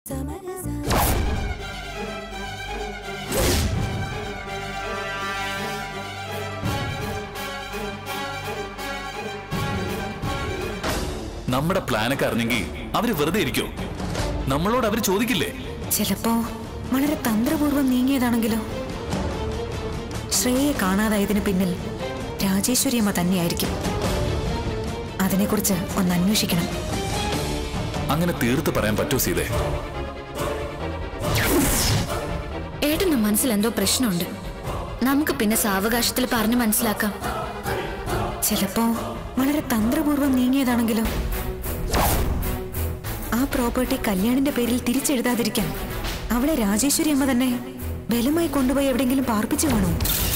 നമ്മുടെ പ്ലാനൊക്കെ അറിഞ്ഞെങ്കിൽ അവര് വെറുതെ ഇരിക്കോ നമ്മളോട് അവര് ചോദിക്കില്ലേ ചിലപ്പോ വളരെ തന്ത്രപൂർവ്വം നീങ്ങിയതാണെങ്കിലോ ശ്രേയെ കാണാതായതിന് പിന്നിൽ രാജേശ്വരിയമ്മ തന്നെയായിരിക്കും അതിനെക്കുറിച്ച് ഒന്ന് അന്വേഷിക്കണം അങ്ങനെ തീർത്ത് പറയാൻ പറ്റോ സീതേ ഏട്ടന്റെ മനസ്സിൽ എന്തോ പ്രശ്നമുണ്ട് നമുക്ക് പിന്നെ സാവകാശത്തിൽ പറഞ്ഞു മനസ്സിലാക്കാം ചിലപ്പോ വളരെ തന്ത്രപൂർവ്വം നീങ്ങിയതാണെങ്കിലോ ആ പ്രോപ്പർട്ടി കല്യാണിന്റെ പേരിൽ തിരിച്ചെഴുതാതിരിക്കാൻ അവളെ രാജേശ്വരി അമ്മ തന്നെ ബലമായി കൊണ്ടുപോയി എവിടെയെങ്കിലും പാർപ്പിച്ചു കാണുമോ